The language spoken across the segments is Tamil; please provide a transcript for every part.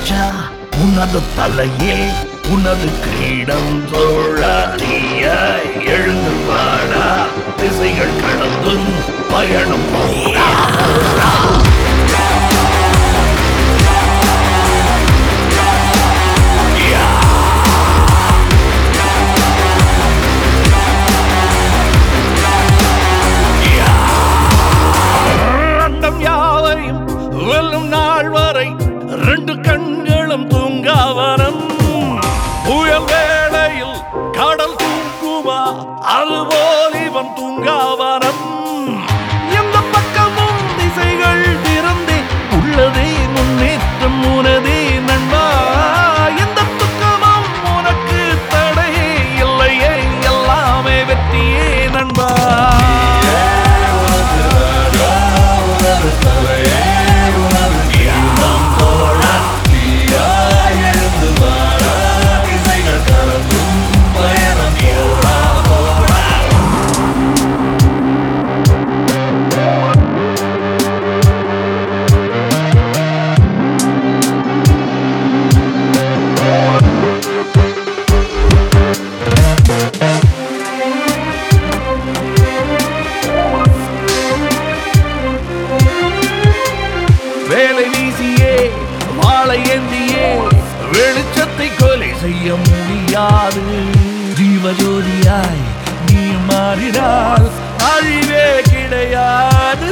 ராஜா உனது தலையே உனது கிரீடம் தோழாதியாய் எழுந்து வாடா திசைகள் கடந்தும் பயணம் போடா அண்டம் யாவையும் வெல்லும் நாள் வரை ரெண்டு கண்களும் தூங்காவரம் புயல் வேளையில் கடல் தூங்குமா அதுபோல் இவன் தூங்காவரம் எந்த பக்கமும் திசைகள் திறந்தே உள்ளதே முன்னேற்றம் உனதே நண்பா எந்த துக்கமும் உனக்கு தடையே இல்லையே எல்லாமே வெற்றியே நண்பா வேலை வீசியே வாழை ஏந்தியே வெளிச்சத்தை கொலை செய்ய முடியாது ஜீவஜோதியாய் நீ மாறினால் அழிவே கிடையாது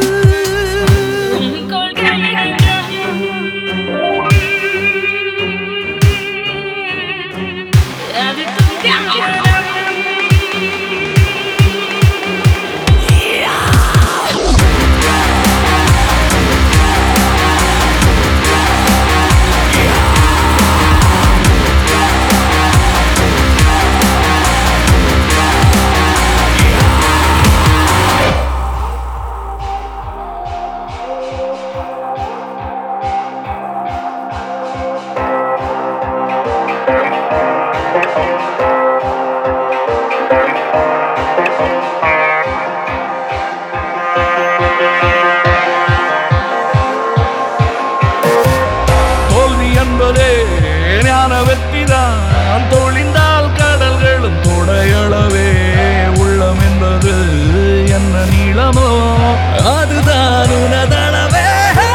தோல்வி என்பதே ஞான வெற்றிதான் தொழிந்தால் கடல்களும் தொடையளவே உள்ளம் என்பது என்ன நீளமோ அதுதான் உனதளவே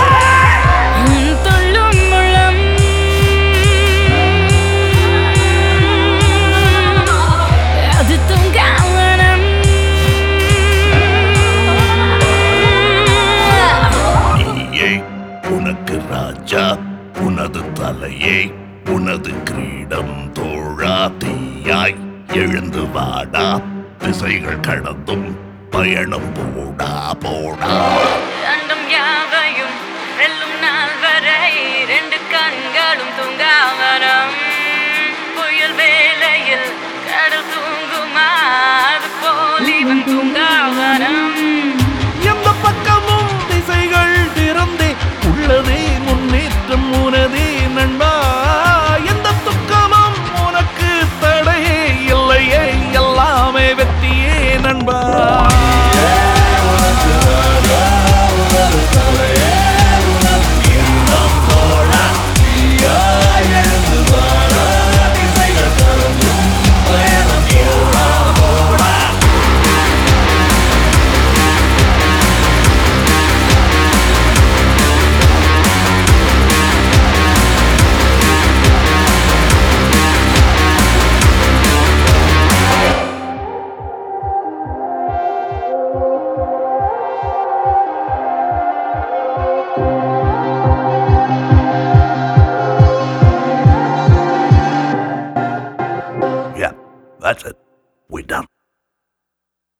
துள்ளும் முழம் அது தூங்காவனம் நீயே உனக்கு ராஜா உனது தலையே உனது கிரீடம் தோழா தீயாய் எழுந்து வாடா திசைகள் கடந்தும் பயணம் போடா போடா அண்டம் யாவையும் வெல்லும் நாள் வரை ரெண்டு கண்களும் தூங்காவரம் புயல் வேளையில்